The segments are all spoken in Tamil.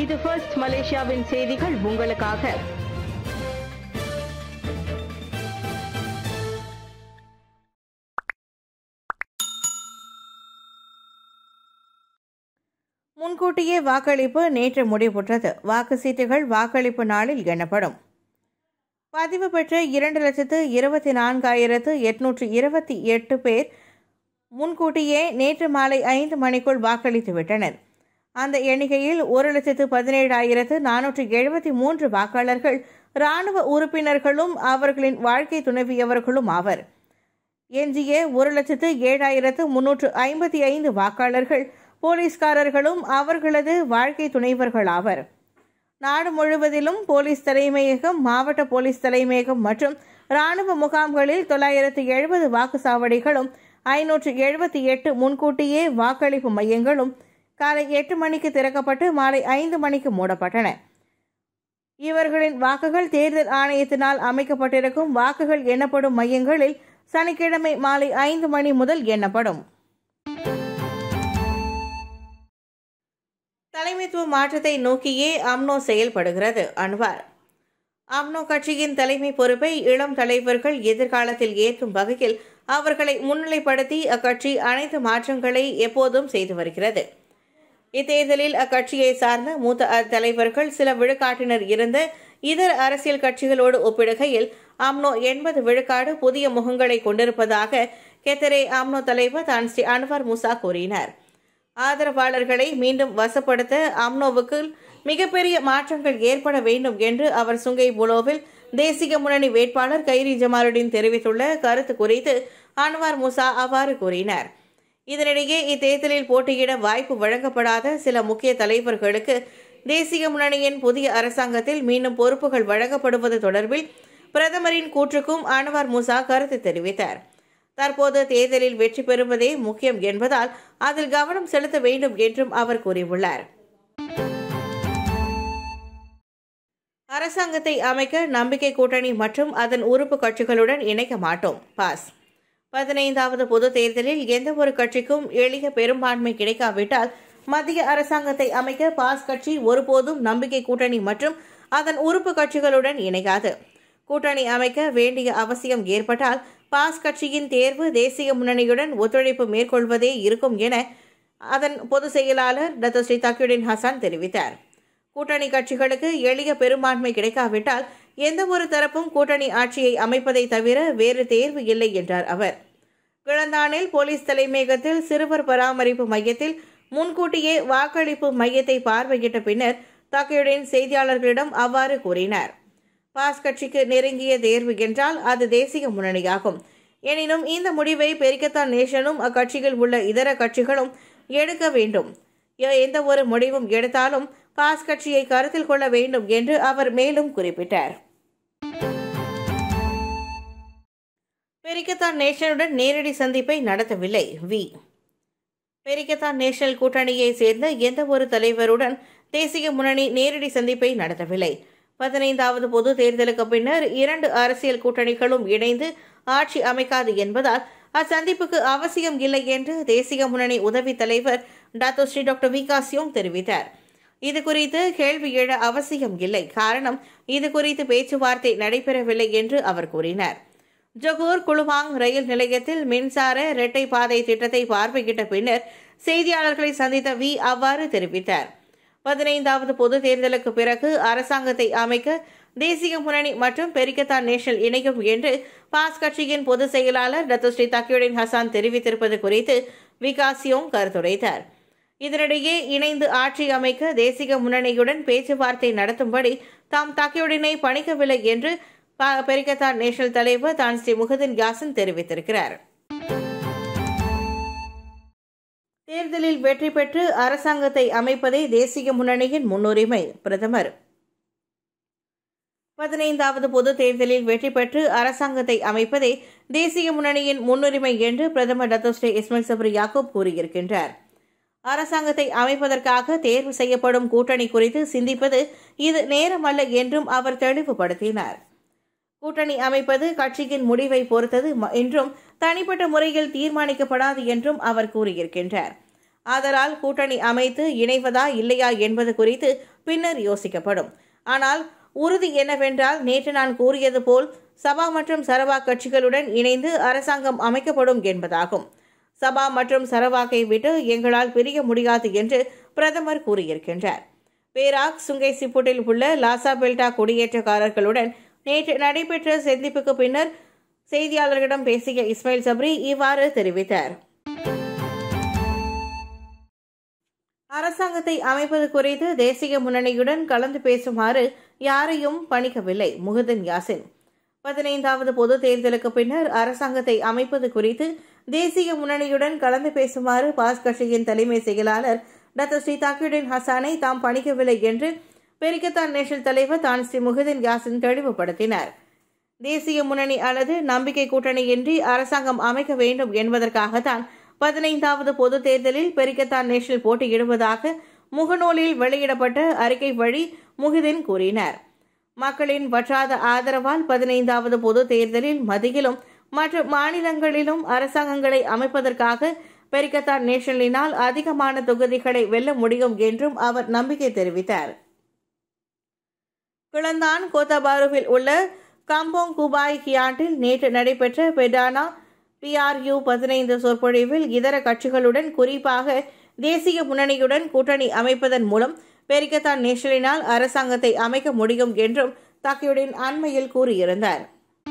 இது ஃபர்ஸ்ட் மலேசியாவின் செய்திகள் உங்களுக்காக முன்கூட்டியே வாக்களிப்பு நேற்று முடிவுற்றது வாக்கு சீட்டுகள் வாக்களிப்பு நாளில் எண்ணப்படும் பதிவு பெற்ற இரண்டு லட்சத்து இருபத்தி நான்காயிரத்து எட்நூற்று இருபத்தி எட்டு பேர் முன்கூட்டியே நேற்று மாலை ஐந்து மணிக்குள் வாக்களித்து விட்டனர் அந்த எண்ணிக்கையில் ஒரு லட்சத்து பதினேழாயிரத்து நானூற்று எழுபத்தி மூன்று வாக்காளர்கள் இராணுவ உறுப்பினர்களும் அவர்களின் வாழ்க்கை துணைவியவர்களும் ஆவர் எஞ்சிய ஒரு லட்சத்து ஏழாயிரத்து முன்னூற்று ஐம்பத்தி ஐந்து வாக்காளர்கள் போலீஸ்காரர்களும் அவர்களது வாழ்க்கை துணைவர்கள் ஆவர் நாடு முழுவதிலும் போலீஸ் தலைமையகம் மாவட்ட போலீஸ் தலைமையகம் மற்றும் இராணுவ முகாம்களில் தொள்ளாயிரத்து எழுபது வாக்குச்சாவடிகளும் ஐநூற்று எழுபத்தி எட்டு முன்கூட்டியே வாக்களிப்பு மையங்களும் காலை எட்டு மணிக்கு திறக்கப்பட்டு மாலை ஐந்து மணிக்கு மூடப்பட்டன இவர்களின் வாக்குகள் தேர்தல் ஆணையத்தினால் அமைக்கப்பட்டிருக்கும் வாக்குகள் எண்ணப்படும் மையங்களில் சனிக்கிழமை மாலை ஐந்து மணி முதல் எண்ணப்படும் தலைமைத்துவ மாற்றத்தை நோக்கியே அம்னோ செயல்படுகிறது அன்வார் அம்னோ கட்சியின் தலைமை பொறுப்பை இளம் தலைவர்கள் எதிர்காலத்தில் ஏற்கும் வகையில் அவர்களை முன்னிலைப்படுத்தி அக்கட்சி அனைத்து மாற்றங்களை எப்போதும் செய்து வருகிறது இத்தேர்தலில் அக்கட்சியை சார்ந்த மூத்த அ- தலைவர்கள் சில விழுக்காட்டினர் இருந்த இதர அரசியல் கட்சிகளோடு ஒப்பிடுகையில் அம்னோ எண்பது விழுக்காடு புதிய முகங்களை கொண்டிருப்பதாக கெத்தரே அம்னோ தலைவர் தான் ஸ்ரீ அன்வார் முசா கூறினார் ஆதரவாளர்களை மீண்டும் வசப்படுத்த அம்னோவுக்கு மிகப்பெரிய மாற்றங்கள் ஏற்பட வேண்டும் என்று அவர் சுங்கை புலோவில் தேசிய முன்னணி வேட்பாளர் கைரி ஜமாலுடன் தெரிவித்துள்ள கருத்து குறித்து அன்வார் முசா அவ்வாறு கூறினார் இதனிடையே இத்தேர்தலில் போட்டியிட வாய்ப்பு வழங்கப்படாத சில முக்கிய தலைவர்களுக்கு தேசிய முன்னணியின் புதிய அரசாங்கத்தில் மீண்டும் பொறுப்புகள் வழங்கப்படுவது தொடர்பில் பிரதமரின் கூற்றுக்கும் அன்வார் முசா கருத்து தெரிவித்தார் தற்போது தேர்தலில் வெற்றி பெறுவதே முக்கியம் என்பதால் அதில் கவனம் செலுத்த வேண்டும் என்றும் அவர் கூறியுள்ளார் அரசாங்கத்தை அமைக்க நம்பிக்கை கூட்டணி மற்றும் அதன் உறுப்பு கட்சிகளுடன் இணைக்க மாட்டோம் பாஸ் பதினைந்தாவது பொது தேர்தலில் எந்த ஒரு கட்சிக்கும் எளிய பெரும்பான்மை கிடைக்காவிட்டால் மத்திய அரசாங்கத்தை அமைக்க பாஸ் கட்சி ஒருபோதும் நம்பிக்கை கூட்டணி மற்றும் அதன் உறுப்பு கட்சிகளுடன் இணையாது கூட்டணி அமைக்க வேண்டிய அவசியம் ஏற்பட்டால் பாஸ் கட்சியின் தேர்வு தேசிய முன்னணியுடன் ஒத்துழைப்பு மேற்கொள்வதே இருக்கும் என அதன் பொதுச் செயலாளர் டத்தோ ஸ்ரீ தக்கியுடின் ஹசான் தெரிவித்தார் கூட்டணி கட்சிகளுக்கு எளிய பெரும்பான்மை கிடைக்காவிட்டால் எந்த ஒரு தரப்பும் கூட்டணி ஆட்சியை அமைப்பதை தவிர வேறு தேர்வு இல்லை என்றார் அவர் கிழந்தானில் போலீஸ் தலைமையகத்தில் சிறுவர் பராமரிப்பு மையத்தில் முன்கூட்டியே வாக்களிப்பு மையத்தை பார்வையிட்ட பின்னர் தக்கையுடன் செய்தியாளர்களிடம் அவ்வாறு கூறினார் பாஸ் கட்சிக்கு நெருங்கிய தேர்வு என்றால் அது தேசிய முன்னணியாகும் எனினும் இந்த முடிவை பெரிக்கத்தான் நேஷனும் அக்கட்சியில் உள்ள இதர கட்சிகளும் எடுக்க வேண்டும் எ- எந்த ஒரு முடிவும் எடுத்தாலும் பாஸ் கட்சியை கருத்தில் கொள்ள வேண்டும் என்று அவர் மேலும் குறிப்பிட்டார் பெரிக்கத்தான் நேஷனுடன் நேரடி சந்திப்பை நடத்தவில்லை வி பெரிக்கத்தான் நேஷனல் கூட்டணியை சேர்ந்த எந்த ஒரு தலைவருடன் தேசிய முன்னணி நேரடி சந்திப்பை நடத்தவில்லை பதினைந்தாவது பொது தேர்தலுக்கு பின்னர் இரண்டு அரசியல் கூட்டணிகளும் இணைந்து ஆட்சி அமைக்காது என்பதால் அச்சந்திப்புக்கு அவசியம் இல்லை என்று தேசிய முன்னணி உதவி தலைவர் டாக்டர் ஸ்ரீ டாக்டர் விகாசியும் தெரிவித்தார் இது குறித்து கேள்வி எழ அவசியம் இல்லை காரணம் இது குறித்து பேச்சுவார்த்தை நடைபெறவில்லை என்று அவர் கூறினார் ஜொகூர் குளுவாங் ரயில் நிலையத்தில் மின்சார இரட்டை பாதை திட்டத்தை பார்வையிட்ட பின்னர் செய்தியாளர்களை சந்தித்த வி அவ்வாறு தெரிவித்தார் பதினைந்தாவது பொது தேர்தலுக்கு பிறகு அரசாங்கத்தை அமைக்க தேசிய முன்னணி மற்றும் பெரிக்கத்தான் நேஷனல் இணையும் என்று பாஸ் கட்சியின் பொதுச் செயலாளர் டத்து ஸ்ரீ தக்கியுடின் ஹசான் தெரிவித்திருப்பது குறித்து விகாசியோங் கருத்துரைத்தார் இதனிடையே இணைந்து ஆட்சி அமைக்க தேசிய முன்னணியுடன் பேச்சுவார்த்தை நடத்தும்படி தாம் தக்கியுடனை பணிக்கவில்லை என்று ப- பெரிக்கத்தான் நேஷனல் தலைவர் தான் ஸ்ரீ முகதின் யாசன் தெரிவித்திருக்கிறார் தேர்தலில் வெற்றி பெற்று அரசாங்கத்தை அமைப்பதே தேசிய முன்னணியின் முன்னுரிமை பிரதமர் பதினைந்தாவது பொது தேர்தலில் வெற்றி பெற்று அரசாங்கத்தை அமைப்பதே தேசிய முன்னணியின் முன்னுரிமை என்று பிரதமர் டத்தோஸ்ரே இஸ்மாயில் சப்ரி யாக்கூப் கூறியிருக்கின்றார் அரசாங்கத்தை அமைப்பதற்காக தேர்வு செய்யப்படும் கூட்டணி குறித்து சிந்திப்பது இது நேரமல்ல என்றும் அவர் தெளிவுபடுத்தினார் கூட்டணி அமைப்பது கட்சியின் முடிவை பொறுத்தது ம- என்றும் தனிப்பட்ட முறையில் தீர்மானிக்கப்படாது என்றும் அவர் கூறியிருக்கின்றார் ஆதலால் கூட்டணி அமைத்து இணைவதா இல்லையா என்பது குறித்து பின்னர் யோசிக்கப்படும் ஆனால் உறுதி என்னவென்றால் நேற்று நான் கூறியது போல் சபா மற்றும் சரவா கட்சிகளுடன் இணைந்து அரசாங்கம் அமைக்கப்படும் என்பதாகும் சபா மற்றும் சரவாக்கை விட்டு எங்களால் பிரிய முடியாது என்று பிரதமர் கூறியிருக்கின்றார் பேராக் சுங்கை சிப்புட்டில் உள்ள லாசா பெல்டா குடியேற்றக்காரர்களுடன் நேற்று நடைபெற்ற சந்திப்புக்கு பின்னர் செய்தியாளர்களிடம் பேசிய இஸ்மாயில் சப்ரி இவ்வாறு தெரிவித்தார் அரசாங்கத்தை அமைப்பது குறித்து தேசிய முன்னணியுடன் கலந்து பேசுமாறு யாரையும் பணிக்கவில்லை முகதன் யாசின் பதினைந்தாவது பொது தேர்தலுக்கு பின்னர் அரசாங்கத்தை அமைப்பது குறித்து தேசிய முன்னணியுடன் கலந்து பேசுமாறு பாஸ் கட்சியின் தலைமை செயலாளர் டாக்டர் ஸ்ரீ தாக்கியுடின் ஹசானை தாம் பணிக்கவில்லை என்று பெரிக்கத்தான் நேஷனல் தலைவர் தான் ஸ்ரீ முகதீன் யாசின் தெளிவுபடுத்தினார் தேசிய முன்னணி அல்லது நம்பிக்கை கூட்டணியின்றி அரசாங்கம் அமைக்க வேண்டும் என்பதற்காகத்தான் பதினைந்தாவது பொது தேர்தலில் பெரிக்கத்தான் நேஷனல் போட்டியிடுவதாக முகநூலில் வெளியிடப்பட்ட அறிக்கை வழி முகிதீன் கூறினார் மக்களின் வற்றாத ஆதரவால் பதினைந்தாவது பொது தேர்தலில் மத்தியிலும் மற்ற மாநிலங்களிலும் அரசாங்கங்களை அமைப்பதற்காக பெரிக்கத்தான் நேஷனலினால் அதிகமான தொகுதிகளை வெல்ல முடியும் என்றும் அவர் நம்பிக்கை தெரிவித்தார் கிளந்தான் கோத்தபாருவில் உள்ள கம்போங் குபாய் கியாட்டில் நேற்று நடைபெற்ற பெடானா பிஆர்யூ பதினைந்து சொற்பொழிவில் இதர கட்சிகளுடன் குறிப்பாக தேசிய முன்னணியுடன் கூட்டணி அமைப்பதன் மூலம் பெரிக்கத்தான் நேஷனலினால் அரசாங்கத்தை அமைக்க முடியும் என்றும் தாக்கியுடன் அண்மையில் கூறியிருந்தார்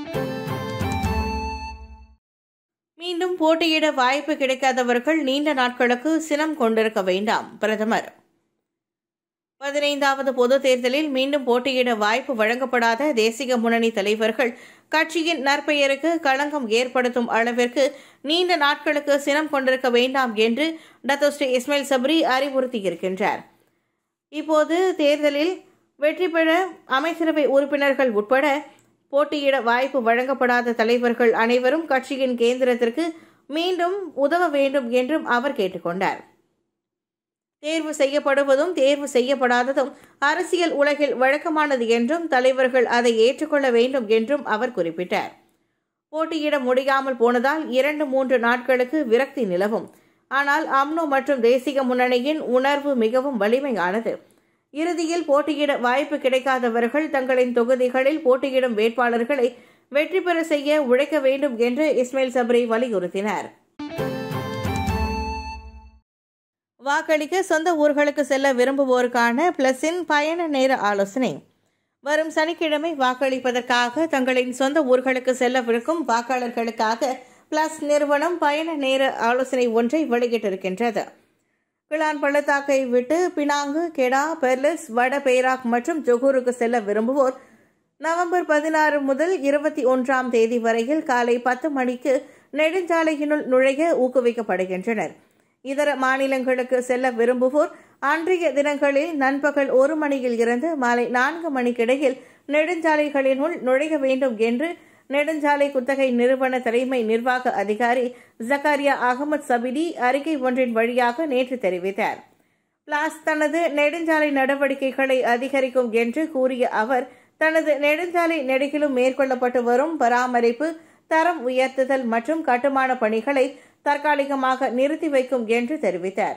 மீண்டும் போட்டியிட வாய்ப்பு கிடைக்காதவர்கள் நீண்ட நாட்களுக்கு சினம் கொண்டிருக்க வேண்டாம் பிரதமர் பதினைந்தாவது பொது தேர்தலில் மீண்டும் போட்டியிட வாய்ப்பு வழங்கப்படாத தேசிய முன்னணி தலைவர்கள் கட்சியின் நற்பெயருக்கு களங்கம் ஏற்படுத்தும் அளவிற்கு நீண்ட நாட்களுக்கு சினம் கொண்டிருக்க வேண்டாம் என்று டாக்டர் ஸ்ரீ இஸ்மாயில் சப்ரி அறிவுறுத்தியிருக்கின்றார் இப்போது தேர்தலில் வெற்றி பெற அமைச்சரவை உறுப்பினர்கள் உட்பட போட்டியிட வாய்ப்பு வழங்கப்படாத தலைவர்கள் அனைவரும் கட்சியின் கேந்திரத்திற்கு மீண்டும் உதவ வேண்டும் என்றும் அவர் கேட்டுக்கொண்டார் தேர்வு செய்யப்படுவதும் தேர்வு செய்யப்படாததும் அரசியல் உலகில் வழக்கமானது என்றும் தலைவர்கள் அதை ஏற்றுக்கொள்ள வேண்டும் என்றும் அவர் குறிப்பிட்டார் போட்டியிட முடியாமல் போனதால் இரண்டு மூன்று நாட்களுக்கு விரக்தி நிலவும் ஆனால் அம்னோ மற்றும் தேசிய முன்னணியின் உணர்வு மிகவும் வலிமையானது இறுதியில் போட்டியிட வாய்ப்பு கிடைக்காதவர்கள் தங்களின் தொகுதிகளில் போட்டியிடும் வேட்பாளர்களை வெற்றி பெற செய்ய உழைக்க வேண்டும் என்று இஸ்மாயில் சப்ரி வலியுறுத்தினார் வாக்களிக்க சொந்த ஊர்களுக்கு செல்ல விரும்புவோருக்கான பிளஸின் பயண நேர ஆலோசனை வரும் சனிக்கிழமை வாக்களிப்பதற்காக தங்களின் சொந்த ஊர்களுக்கு செல்லவிருக்கும் வாக்காளர்களுக்காக பிளஸ் நிறுவனம் பயண நேர ஆலோசனை ஒன்றை வெளியிட்டிருக்கின்றது கிளான் பள்ளத்தாக்கை விட்டு பினாங்கு கெடா பெர்லிஸ் வட பேராக் மற்றும் ஜொகூருக்கு செல்ல விரும்புவோர் நவம்பர் பதினாறு முதல் இருபத்தி ஒன்றாம் தேதி வரையில் காலை பத்து மணிக்கு நெடுஞ்சாலையினுள் நுழைய ஊக்குவிக்கப்படுகின்றனர் இதர மாநிலங்களுக்கு செல்ல விரும்புவோர் அன்றைய தினங்களில் நண்பகல் ஒரு மணியில் இருந்து மாலை நான்கு மணிக்கிடையில் நெடுஞ்சாலைகளினுள் நுழைய வேண்டும் என்று நெடுஞ்சாலை குத்தகை நிறுவன தலைமை நிர்வாக அதிகாரி ஜக்காரியா அகமது சபிடி அறிக்கை ஒன்றின் வழியாக நேற்று தெரிவித்தார் பிளாஸ் தனது நெடுஞ்சாலை நடவடிக்கைகளை அதிகரிக்கும் என்று கூறிய அவர் தனது நெடுஞ்சாலை நெடுகிலும் மேற்கொள்ளப்பட்டு வரும் பராமரிப்பு தரம் உயர்த்துதல் மற்றும் கட்டுமான பணிகளை தற்காலிகமாக நிறுத்தி வைக்கும் என்று தெரிவித்தார்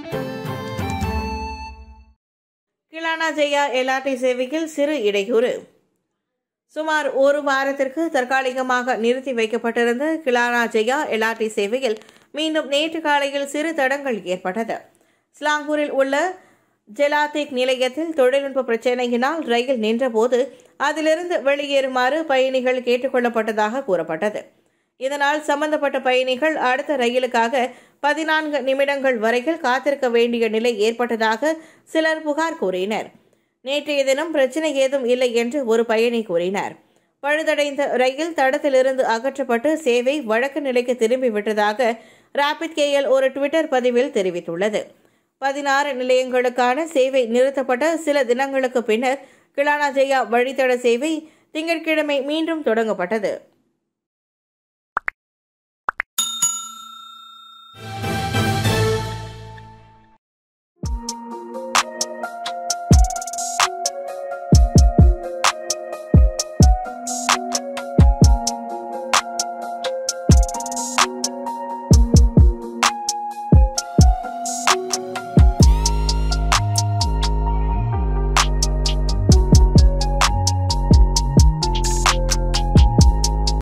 கிலானா ஜெயா எல்ஆர்டி சேவையில் சிறு இடையூறு சுமார் ஒரு வாரத்திற்கு தற்காலிகமாக நிறுத்தி வைக்கப்பட்டிருந்த கிலானா ஜெயா எல்ஆர்டி சேவையில் மீண்டும் நேற்று காலையில் சிறு தடங்கள் ஏற்பட்டது ஸ்லாங்கூரில் உள்ள ஜெலாத்திக் நிலையத்தில் தொழில்நுட்ப பிரச்சினையினால் ரயில் நின்றபோது அதிலிருந்து வெளியேறுமாறு பயணிகள் கேட்டுக்கொள்ளப்பட்டதாக கூறப்பட்டது இதனால் சம்பந்தப்பட்ட பயணிகள் அடுத்த ரயிலுக்காக பதினான்கு நிமிடங்கள் வரையில் காத்திருக்க வேண்டிய நிலை ஏற்பட்டதாக சிலர் புகார் கூறினர் நேற்றைய தினம் பிரச்சனை ஏதும் இல்லை என்று ஒரு பயணி கூறினார் பழுதடைந்த ரயில் தடத்திலிருந்து அகற்றப்பட்டு சேவை வழக்கு நிலைக்கு திரும்பிவிட்டதாக ராபிட் கேஎல் ஒரு ட்விட்டர் பதிவில் தெரிவித்துள்ளது பதினாறு நிலையங்களுக்கான சேவை நிறுத்தப்பட்ட சில தினங்களுக்கு பின்னர் கிளானா ஜெயா வழித்தட சேவை திங்கட்கிழமை மீண்டும் தொடங்கப்பட்டது